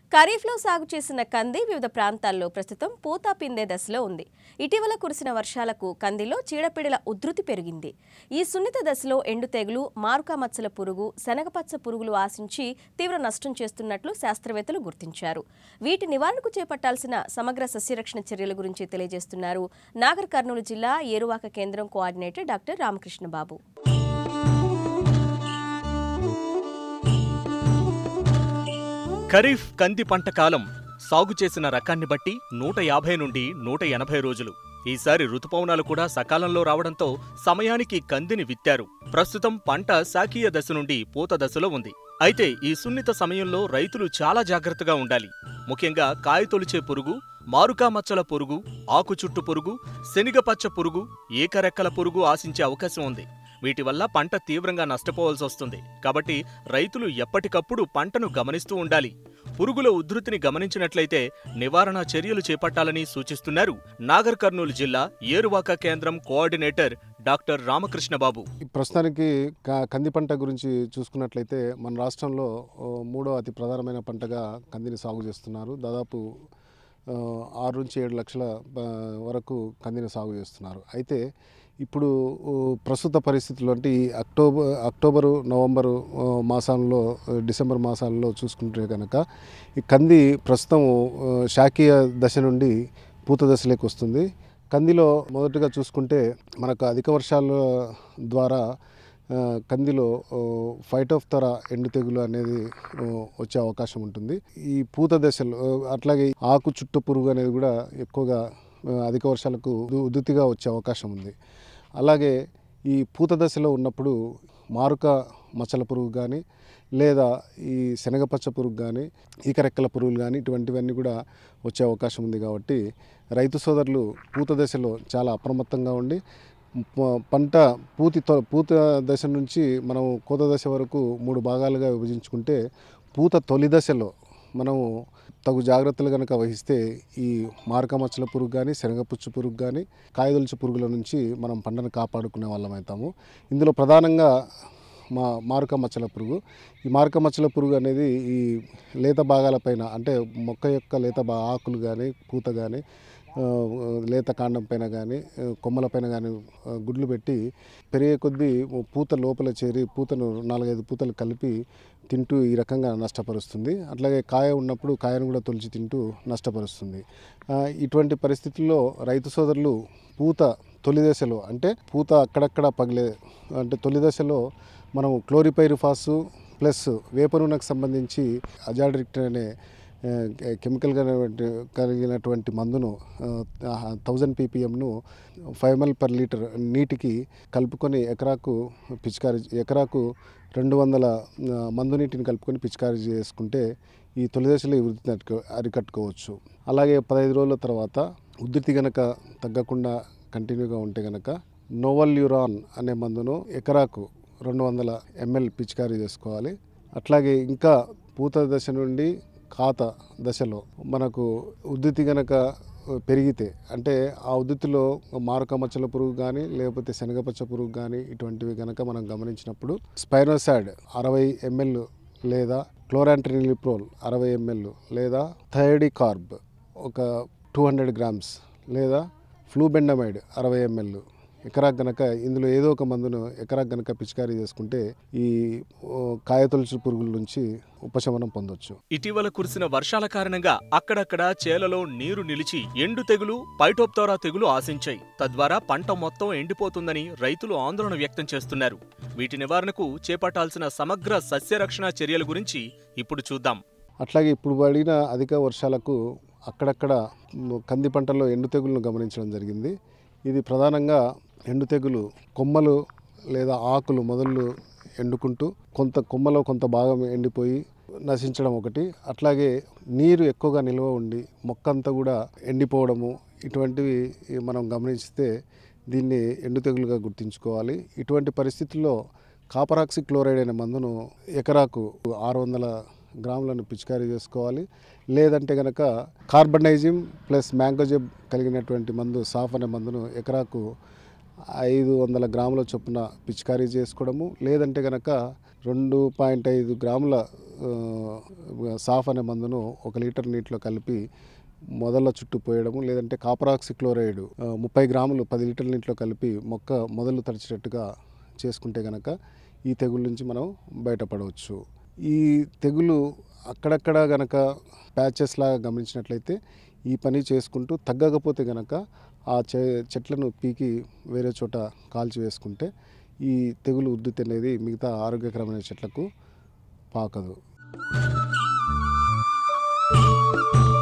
ఖరీఫ్లో సాగు చేసిన కంది వివిధ ప్రాంతాల్లో ప్రస్తుతం పూత పిందే దశలో ఉంది ఇటీవల కురిసిన వర్షాలకు కందిలో చీడపీడల ఉధృతి పెరిగింది ఈ సున్నిత దశలో ఎండు తెగులు మారుకా మచ్చల పురుగు శనగపచ్చ పురుగులు ఆశించి తీవ్ర నష్టం చేస్తున్నట్లు శాస్త్రవేత్తలు గుర్తించారు వీటి నివారణకు చేపట్టాల్సిన సమగ్ర సస్యరక్షణ చర్యల గురించి తెలియజేస్తున్నారు నాగర్ కర్నూలు జిల్లా ఏరువాక కేంద్రం కోఆర్డినేటర్ డాక్టర్ రామకృష్ణ బాబు ఖరీఫ్ కంది పంట కాలం సాగు చేసిన రకాన్ని బట్టి నూట యాభై నుండి నూట ఎనభై రోజులు ఈసారి ఋతుపవనాలు కూడా సకాలంలో రావడంతో సమయానికి కందిని విత్తారు ప్రస్తుతం పంట శాకీయ దశ నుండి పూత దశలో ఉంది అయితే ఈ సున్నిత సమయంలో రైతులు చాలా జాగ్రత్తగా ఉండాలి ముఖ్యంగా కాయ తొలిచే పురుగు మారుకా మచ్చల పురుగు ఆకు చుట్టు పురుగు శనిగపచ్చ పురుగు ఏకరెక్కల పురుగు ఆశించే అవకాశం ఉంది వీటి వల్ల పంట తీవ్రంగా నష్టపోవాల్సి వస్తుంది కాబట్టి రైతులు ఎప్పటికప్పుడు పంటను గమనిస్తూ ఉండాలి పురుగుల ఉధృతిని గమనించినట్లయితే నివారణ చర్యలు చేపట్టాలని సూచిస్తున్నారు నాగర్ కర్నూలు జిల్లా ఏరువాక కేంద్రం కోఆర్డినేటర్ డాక్టర్ రామకృష్ణబాబు ప్రస్తుతానికి క- కంది పంట గురించి చూసుకున్నట్లయితే మన రాష్ట్రంలో ఓ, మూడో అతి ప్రధానమైన పంటగా కందిని సాగు చేస్తున్నారు దాదాపు ఆ, ఆరు నుంచి ఏడు లక్షల ఆ, వరకు కందిని సాగు చేస్తున్నారు అయితే ఇప్పుడు ఓ, ప్రస్తుత పరిస్థితుల్లో అంటే ఈ అక్టోబర్ అక్టోబరు నవంబరు ఆ, మాసాల్లో ఆ, డిసెంబర్ మాసాల్లో చూసుకుంటే కనుక ఈ కంది ప్రస్తుతం ఆ, శాకీయ దశ నుండి పూత దశలోకి వస్తుంది కందిలో మొదటగా చూసుకుంటే మనకు అధిక వర్షాల ద్వారా ఆ, కందిలో ఓ, ఫైట్ ఆఫ్ తర ఎండు తెగులు అనేది ఓ, వచ్చే అవకాశం ఉంటుంది ఈ పూత దశలో ఓ, అట్లాగే ఆకు చుట్టు పురుగు అనేది కూడా ఎక్కువగా ఆ, అధిక వర్షాలకు ఉదు- ఉధృతిగా వచ్చే అవకాశం ఉంది అలాగే ఈ పూత దశలో ఉన్నప్పుడు మారుక మచ్చల పురుగు కానీ లేదా ఈ శనగపచ్చ పురుగు కానీ ఈకరెక్కల పురుగులు కానీ ఇటువంటివన్నీ కూడా వచ్చే అవకాశం ఉంది కాబట్టి రైతు సోదరులు పూత దశలో చాలా అప్రమత్తంగా ఉండి ప- పంట పూతి తొ- పూత దశ నుంచి మనం కోత దశ వరకు మూడు భాగాలుగా విభజించుకుంటే పూత తొలి దశలో మనము తగు జాగ్రత్తలు కనుక వహిస్తే ఈ మారక మచ్చల పురుగు కానీ శనగపుచ్చు పురుగు కానీ కాయదొలుచు పురుగుల నుంచి మనం పంటను కాపాడుకునే వాళ్ళం అవుతాము ఇందులో ప్రధానంగా మా మారుక మచ్చల పురుగు ఈ మారుక మచ్చల పురుగు అనేది ఈ లేత భాగాలపైన అంటే మొక్క యొక్క లేత బా ఆకులు కానీ పూత కానీ ఆ, లేత కాండం పైన కానీ కొమ్మల పైన కానీ ఆ, గుడ్లు పెట్టి పెరిగే కొద్దీ పూత లోపల చేరి పూతను నాలుగైదు పూతలు కలిపి తింటూ ఈ రకంగా నష్టపరుస్తుంది అట్లాగే కాయ ఉన్నప్పుడు కాయను కూడా తొలిచి తింటూ నష్టపరుస్తుంది ఆ, ఇటువంటి పరిస్థితుల్లో రైతు సోదరులు పూత తొలి దశలో అంటే పూత అక్కడక్కడ పగిలే అంటే తొలి దశలో మనం క్లోరిపైరిఫాసు ప్లస్ వేప నూనెకు సంబంధించి అజాడ్రిక్ట్ అనే ఆ, కెమికల్ కలిగినటువంటి కలిగినటువంటి మందును థౌజండ్ పీపీఎంను ఫైవ్ ఎంఎల్ పర్ లీటర్ నీటికి కలుపుకొని ఎకరాకు పిచికారీ ఎకరాకు రెండు వందల ఆ, మందు నీటిని కలుపుకొని పిచికారీ చేసుకుంటే ఈ తొలి దశలో ఈ వృత్తిని అరిక- అరికట్టుకోవచ్చు అలాగే పదహైదు రోజుల తర్వాత ఉధృతి గనక తగ్గకుండా కంటిన్యూగా ఉంటే గనక నోవల్ యూరాన్ అనే మందును ఎకరాకు రెండు వందల ఎంఎల్ పిచికారీ చేసుకోవాలి అట్లాగే ఇంకా పూత దశ నుండి ఖాత దశలో మనకు ఉద్ధృతి గనక పెరిగితే అంటే ఆ ఉద్ధృతిలో మారక మచ్చల పురుగు కానీ లేకపోతే శనగపచ్చ పురుగు కానీ ఇటువంటివి గనక మనం గమనించినప్పుడు స్పైనోసాడ్ అరవై ఎంఎల్ లేదా క్లోరాంట్రినిలిప్రోల్ అరవై ఎంఎల్ లేదా థైడికార్బ్ ఒక టూ హండ్రెడ్ గ్రామ్స్ లేదా ఫ్లూబెండమైడ్ అరవై ఎంఎల్ ఎకరాకు గనక ఇందులో ఏదో ఒక మందును ఎకరాకు గనక పిచికారీ చేసుకుంటే ఈ ఓ, కాయతొలుచు పురుగుల నుంచి ఉపశమనం పొందొచ్చు ఇటీవల కురిసిన వర్షాల కారణంగా అక్కడక్కడ చేలలో నీరు నిలిచి ఎండు తెగులు పైటోప్తోరా తెగులు ఆశించాయి తద్వారా పంట మొత్తం ఎండిపోతుందని రైతులు ఆందోళన వ్యక్తం చేస్తున్నారు వీటి నివారణకు చేపట్టాల్సిన సమగ్ర సస్యరక్షణ చర్యల గురించి ఇప్పుడు చూద్దాం అట్లాగే ఇప్పుడు పడిన అధిక వర్షాలకు అక్కడక్కడ మ్, కంది పంటల్లో ఎండు తెగులను గమనించడం జరిగింది ఇది ప్రధానంగా ఎండు తెగులు కొమ్మలు లేదా ఆకులు మొదళ్ళు ఎండుకుంటూ కొంత కొమ్మలో కొంత భాగం ఎండిపోయి నశించడం ఒకటి అట్లాగే నీరు ఎక్కువగా నిల్వ ఉండి మొక్క అంతా కూడా ఎండిపోవడము ఇటువంటివి మనం గమనిస్తే దీన్ని ఎండు తెగులుగా గుర్తించుకోవాలి ఇటువంటి పరిస్థితుల్లో కాపరాక్సి క్లోరైడ్ అనే మందును ఎకరాకు ఆరు వందల గ్రాములను పిచికారీ చేసుకోవాలి లేదంటే కనుక కార్బనైజిమ్ ప్లస్ మ్యాంగోజెబ్ కలిగినటువంటి మందు సాఫ్ అనే మందును ఎకరాకు ఐదు వందల గ్రాముల చొప్పున పిచికారీ చేసుకోవడము లేదంటే కనుక రెండు పాయింట్ ఐదు గ్రాముల ఆ, సాఫ్ అనే మందును ఒక లీటర్ నీటిలో కలిపి మొదల చుట్టూ పోయడము లేదంటే కాపరాక్సి క్లోరైడ్ ఆ, ముప్పై గ్రాములు పది లీటర్ల నీటిలో కలిపి మొక్క మొదలు తడిచేటట్టుగా చేసుకుంటే గనక ఈ తెగుళ్ళ నుంచి మనం బయటపడవచ్చు ఈ తెగులు అక్కడక్కడ గనక ప్యాచెస్ లాగా గమనించినట్లయితే ఈ పని చేసుకుంటూ తగ్గకపోతే గనక ఆ చె చెట్లను పీకి వేరే చోట కాల్చి వేసుకుంటే ఈ తెగులు ఉద్ధృతి అనేది మిగతా ఆరోగ్యకరమైన చెట్లకు పాకదు